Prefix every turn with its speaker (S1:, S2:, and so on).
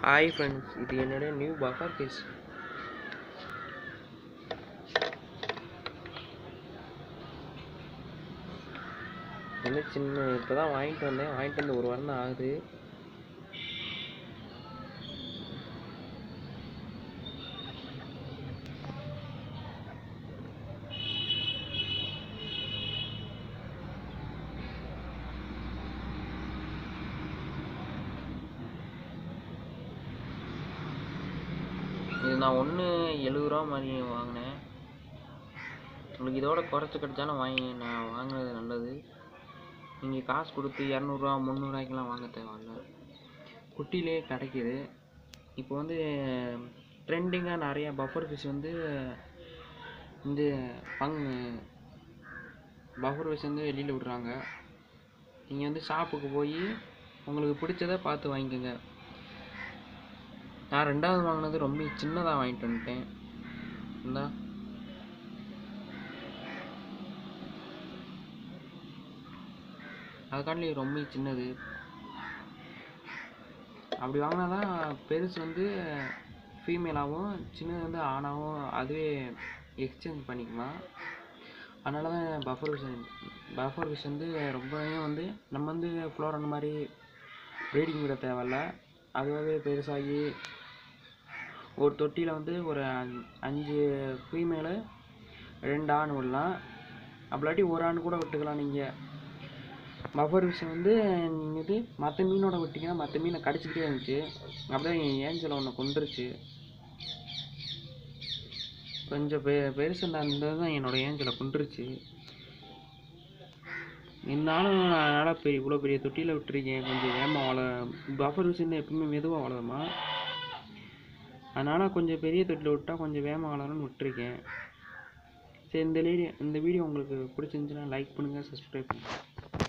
S1: hi friends இது என்னோட new buffer case வந்து சின்ன இப்போ தான் வாங்கிட்டு வந்தேன் வாங்கிட்டு வந்து ஒரு வாரம் தான் ஆகுது இது நான் ஒன்று எழுபது ரூபா மாதிரி வாங்கினேன் உங்களுக்கு இதோட குறைச்சி கிடைச்சாலும் வாங்கி நான் வாங்கினது நல்லது நீங்கள் காசு கொடுத்து இரநூறுவா முந்நூறுவாய்க்கெலாம் வாங்க தேவையில்ல குட்டிலே கிடைக்கிது இப்போ வந்து ட்ரெண்டிங்காக நிறைய பஃபர் ஃபிஷ் வந்து இந்த பங் பஃபர் ஃபிஷ் வந்து வெளியில் விடுறாங்க நீங்கள் வந்து ஷாப்புக்கு போய் உங்களுக்கு பிடிச்சத பார்த்து வாங்கிக்கோங்க நான் ரெண்டாவது வாங்கினது ரொம்ப சின்னதாக வாங்கிட்டு வந்துட்டேன் இந்தா அதுக்காண்டி ரொம்ப சின்னது அப்படி வாங்கினா தான் பெருசு வந்து ஃபீமேலாகவும் சின்னது வந்து ஆணாகவும் அதுவே எக்ஸ்சேஞ்ச் பண்ணிக்கலாம் அதனால தான் பஃபர் விஷ் பஃபர் விஷ் வந்து ரொம்பவே வந்து நம்ம வந்து ஃப்ளோரன் மாதிரி ப்ரீடிங் விட தேவையில்ல அதுவாகவே பெருசாகி ஒரு தொட்டியில் வந்து ஒரு அஞ்- அஞ்சு ஃபீமேலு ரெண்டு ஆண் விடலாம் அப்படிலாட்டி ஒரு ஆண் கூட விட்டுக்கலாம் நீங்கள் பஃபர் விஷயம் வந்து நீங்கள் இது மற்ற மீனோட விட்டிங்கன்னா மற்ற மீனை கடிச்சிக்கிட்டே இருந்துச்சு அப்படியே ஏஞ்சல் ஒன்று கொண்டுருச்சு கொஞ்சம் பெ பெருசு இந்த அந்த தான் என்னோட ஏஞ்சலை கொண்டுருச்சு இருந்தாலும் நான் அதனால் பெரிய இவ்வளோ பெரிய தொட்டியில் விட்டுருக்கேன் கொஞ்சம் வேகமாக வள பஃபர் விஷயம் எப்பவுமே மெதுவாக வளருமா அதனால் கொஞ்சம் பெரிய தொட்டியில் விட்டால் கொஞ்சம் வேகமாக வளரும்னு விட்டுருக்கேன் சரி இந்த வீடியோ இந்த வீடியோ உங்களுக்கு பிடிச்சிருந்துச்சுன்னா லைக் பண்ணுங்கள் சப்ஸ்கிரைப் பண்ணுங்கள்